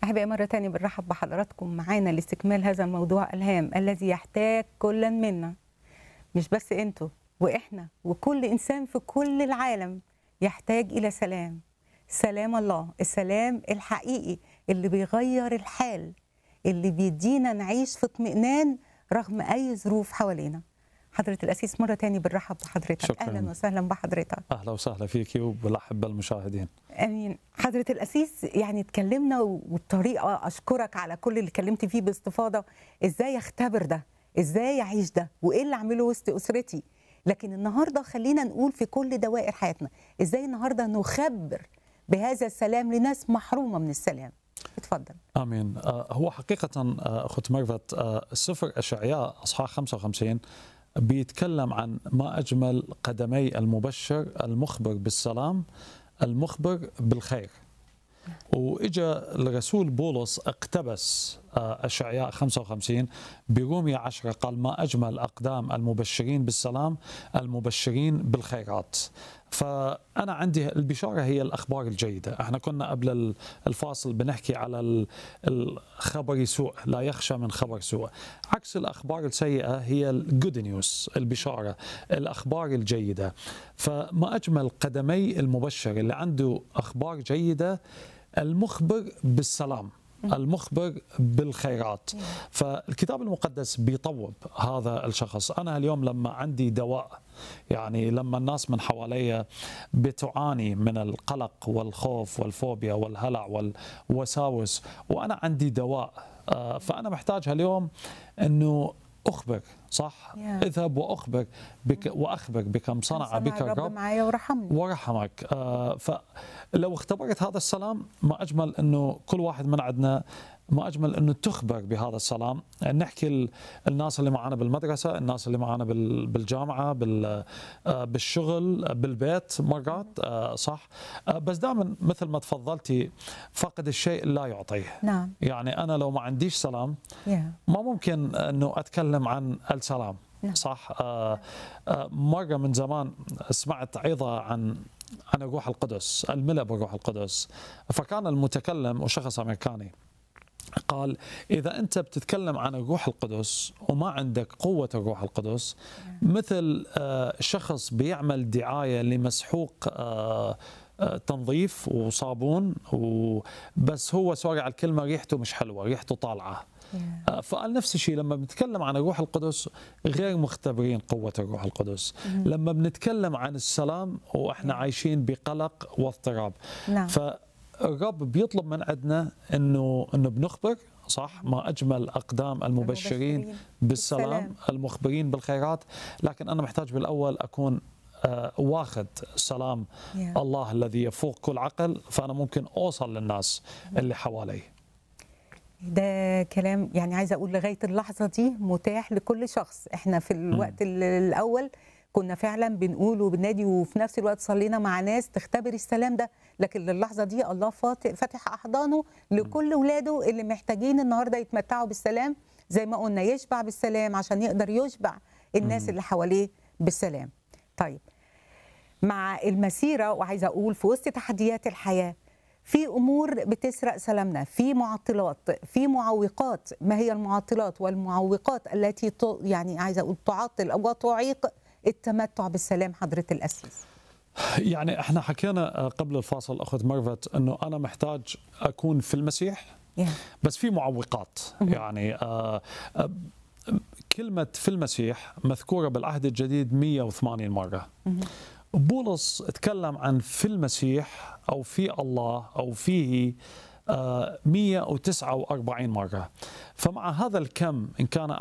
أحبائي مرة تانية بنرحب بحضراتكم معانا لاستكمال هذا الموضوع الهام الذي يحتاج كلا منا مش بس انتوا واحنا وكل انسان في كل العالم يحتاج الى سلام سلام الله السلام الحقيقي اللي بيغير الحال اللي بيدينا نعيش في اطمئنان رغم اي ظروف حوالينا حضرة الأسيس مرة تاني بنرحب بحضرتك شكراً. أهلا وسهلا بحضرتك اهلا وسهلا فيك وبالأحبة المشاهدين امين حضره الاسيس يعني اتكلمنا وبطريقه اشكرك على كل اللي اتكلمت فيه باستفاضه ازاي اختبر ده ازاي اعيش ده وايه اللي اعمله وسط اسرتي لكن النهارده خلينا نقول في كل دوائر حياتنا ازاي النهارده نخبر بهذا السلام لناس محرومه من السلام اتفضل امين آه، هو حقيقة آه، اخت ميرفت آه، سفر اشعياء اصحاح 55 بيتكلم عن ما اجمل قدمي المبشر المخبر بالسلام المخبر بالخير واجا الرسول بولس اقتبس آه، اشعياء 55 برومية 10 قال ما اجمل اقدام المبشرين بالسلام المبشرين بالخيرات فانا عندي البشاره هي الاخبار الجيده احنا كنا قبل ال- الفاصل بنحكي على ال- الخبر سوء لا يخشى من خبر سوء عكس الاخبار السيئه هي الجود نيوز البشاره الاخبار الجيده فما اجمل قدمي المبشر اللي عنده اخبار جيده المخبر بالسلام المخبر بالخيرات فالكتاب المقدس بيطوب هذا الشخص أنا اليوم لما عندي دواء يعني لما الناس من حواليا بتعاني من القلق والخوف والفوبيا والهلع والوساوس وأنا عندي دواء آه، فأنا محتاج اليوم أنه أخبر صح Yeah. اذهب وأخبر بك وأخبر بكم صنع بك الرب الرب معايا ورحمني ورحمك آه، فلو اختبرت هذا السلام ما اجمل انه كل واحد من عندنا ما اجمل انه تخبر بهذا السلام نحكي ال- الناس اللي معنا بالمدرسه الناس اللي معنا بال- بالجامعه بال- آه، بالشغل بالبيت مرات آه، صح آه، بس دائما مثل ما تفضلتي فقد الشيء لا يعطيه نعم يعني انا لو ما عنديش سلام يا ما ممكن انه اتكلم عن السلام نعم. صح آه آه مره من زمان سمعت عظه عن عن الروح القدس الملء بالروح القدس فكان المتكلم وشخص امريكاني قال اذا انت بتتكلم عن الروح القدس وما عندك قوه الروح القدس مثل آه شخص بيعمل دعايه لمسحوق آه آه، تنظيف وصابون وبس هو سوري على الكلمه ريحته مش حلوه ريحته طالعه يا فقال نفس الشيء لما بنتكلم عن الروح القدس غير مختبرين قوة الروح القدس لما بنتكلم عن السلام وإحنا عايشين بقلق واضطراب نعم فالرب بيطلب من عندنا إنه إنه بنخبر صح ما أجمل أقدام المبشرين المبشرين بالسلام بالسلام. المخبرين بالخيرات لكن أنا محتاج بالأول أكون آه، واخذ سلام يا. الله الذي يفوق كل عقل فأنا ممكن أوصل للناس اللي حوالي ده كلام يعني عايزه اقول لغايه اللحظه دي متاح لكل شخص احنا في الوقت ال- الاول كنا فعلا بنقول وبنادي وفي نفس الوقت صلينا مع ناس تختبر السلام ده لكن للحظه دي الله فات- فاتح احضانه لكل ولاده اللي محتاجين النهارده يتمتعوا بالسلام زي ما قلنا يشبع بالسلام عشان يقدر يشبع الناس اللي حواليه بالسلام طيب مع المسيره وعايزه اقول في وسط تحديات الحياه في امور بتسرق سلامنا في معطلات في معوقات ما هي المعطلات والمعوقات التي ت- يعني عايزه اقول تعطل او تعيق التمتع بالسلام حضره الاسيس يعني احنا حكينا آه، قبل الفاصل اخت ميرفت انه انا محتاج اكون في المسيح يا. بس في معوقات يعني آه آه كلمة في المسيح مذكورة بالعهد الجديد 180 مرة بولس تكلم عن في المسيح أو في الله أو فيه آه 149 مرة فمع هذا الكم إن كان